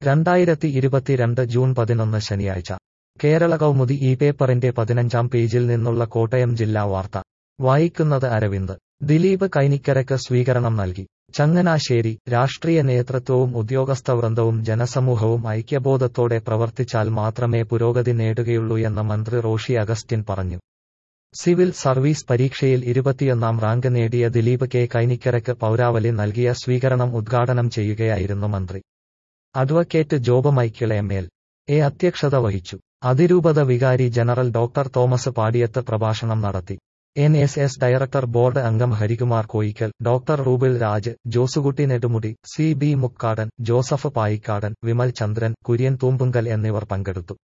രണ്ടായിരത്തി ഇരുപത്തിരണ്ട് ജൂൺ പതിനൊന്ന് ശനിയാഴ്ച കേരള കൗമുദി ഈ പേപ്പറിന്റെ പതിനഞ്ചാം പേജിൽ നിന്നുള്ള കോട്ടയം ജില്ലാ വാർത്ത വായിക്കുന്നത് അരവിന്ദ് ദിലീപ് കൈനിക്കരക്ക് സ്വീകരണം നൽകി ചങ്ങനാശ്ശേരി രാഷ്ട്രീയ നേതൃത്വവും ഉദ്യോഗസ്ഥവൃന്ദവും ജനസമൂഹവും ഐക്യബോധത്തോടെ പ്രവർത്തിച്ചാൽ മാത്രമേ പുരോഗതി നേടുകയുള്ളൂ എന്ന് മന്ത്രി റോഷി അഗസ്റ്റിൻ പറഞ്ഞു സിവിൽ സർവീസ് പരീക്ഷയിൽ ഇരുപത്തിയൊന്നാം റാങ്ക് നേടിയ ദിലീപ് കെ കൈനിക്കരക്ക് പൗരാവലി നൽകിയ സ്വീകരണം ഉദ്ഘാടനം ചെയ്യുകയായിരുന്നു മന്ത്രി advocate Job Michael M L A അധ്യക്ഷത വഹിച്ചു അതിരൂപത വികാരി ജനറൽ ഡോക്ടർ തോമസ് പാടിയത്ത് പ്രഭാഷണം നടത്തി N S S director board അംഗം Harikumar Koickal doctor Rubil Raj Josekutty Nedumudi C B Mukkadan Joseph Payikkadan Vimal Chandran Kurian Thoombunkal എന്നിവർ പങ്കെടുത്തു